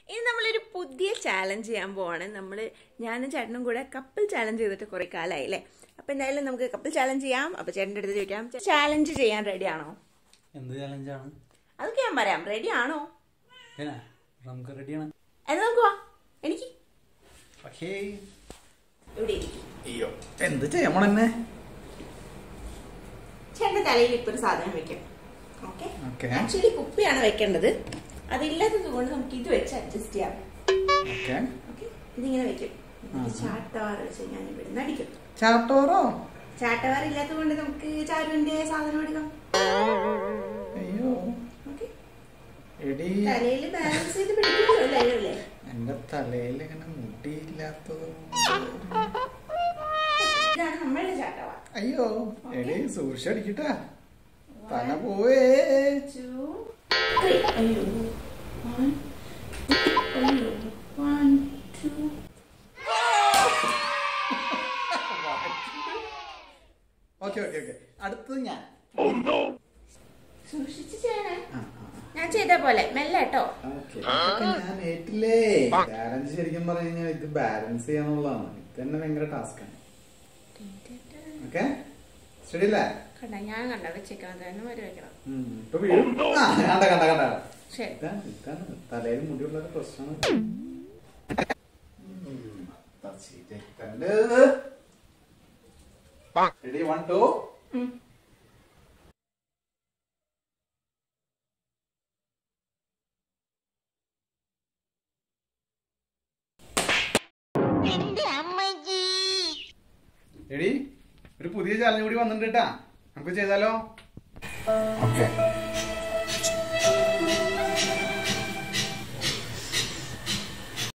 ഇനി നമ്മളൊരു പുതിയ ചാലഞ്ച് ചെയ്യാൻ പോവാണ് നമ്മൾ ഞാനും ചേട്ടനും കൂടെ കപ്പിൾ ചാലഞ്ച് ചെയ്തിട്ട് കുറെ കാലമായി അല്ലേ അപ്പൊ എന്തായാലും നമുക്ക് കപ്പിൾ ചാലഞ്ച് ചെയ്യാം അപ്പൊ ചേട്ടൻ്റെ അടുത്ത് ചോദിക്കാം ചാലഞ്ച് ചെയ്യാൻ റെഡി ആണോ എന്ത് ചാലഞ്ചാണ് അതൊക്കെ ഞാൻ പറയാം റെഡി ആണോ പിന്നെ നമുക്ക് റെഡിയാണ് എന്നാ നമുക്ക് വാ എനിക്ക് പക്ഷേ ഇവിടെ ഇരിക്കും അയ്യോ എന്ത് ചെയ്യണം എന്നെ ചേട്ടന്റെ തലയിൽ ഇപ്പൊ ഒരു സാധനം വെക്കാം ഓക്കെ ഓക്കെ ആക്ച്വലി കുപ്പിയാണ് വെക്കേണ്ടത് അതില്ലാത്തത് കൊണ്ട് നമുക്ക് ഇത് വെച്ച് അഡ്ജസ്റ്റ് ചെയ്യാം ഓക്കെ ഓക്കെ ഇതിങ്ങനെ വെക്കും ചാട്ടവാറ വെച്ച് ഞാൻ ഇവിടുന്ന് അടിക്കും ചാട്ടോറോ ചാട്ടവാറ ഇല്ലാത്തത് കൊണ്ട് നമുക്ക് ചാരുവിന്റെ സാധനം എടുക്കാം അയ്യോ ഓക്കെ എടി തലയിൽ ബാലൻസ് ചെയ്ത് പിടിക്കുമല്ലോ അല്ലേ അല്ലേ എന്റെ തലയിൽ ഇങ്ങനെ മുടിയില്ലാത്തത് ഇതാണ് നമ്മളുടെ ചാട്ടവാറ അയ്യോ എടി സൂക്ഷിച്ചടിക്കട്ടാ തല പോവേ two, three. അയ്യോ one, അയ്യോ one, two. Okay okay okay അടുത്തത് ഞാൻ സൂക്ഷിച്ച് ചെയ്യണേ ആ, ആ, ഞാൻ ചെയ്ത പോലെ മെല്ലെ കേട്ടോ ആ. ഓക്കെ. അതൊക്കെ ഞാൻ ഏറ്റില്ലേ ബാലൻസ് ശരിക്കും പറഞ്ഞു കഴിഞ്ഞാൽ ഇത് ബാലൻസ് ചെയ്യാന്നുള്ളതാണ് ഇത് തന്നെ ഭയങ്കര ടാസ്ക്കാണ് ഓക്കെ സ്റ്റഡി അല്ലേ കണ്ട ഞാൻ കണ്ട വെച്ചേക്കാം തന്നെ വരെ വെക്കണം ഉം. ഇപ്പൊ വീഴും ആ, കണ്ട കണ്ട കണ്ട ശരി ഇതാണ് ഇതാണ് തലയിൽ മുടിയുള്ള ഒരു പ്രശ്നമാണ് റെഡി വൺ ടു ഉം. റെഡി ഒരു പുതിയ ചാലഞ്ച് കൂടി വന്നിട്ടുണ്ട് കേട്ടാ നമുക്ക് ചെയ്താലോ ഓക്കെ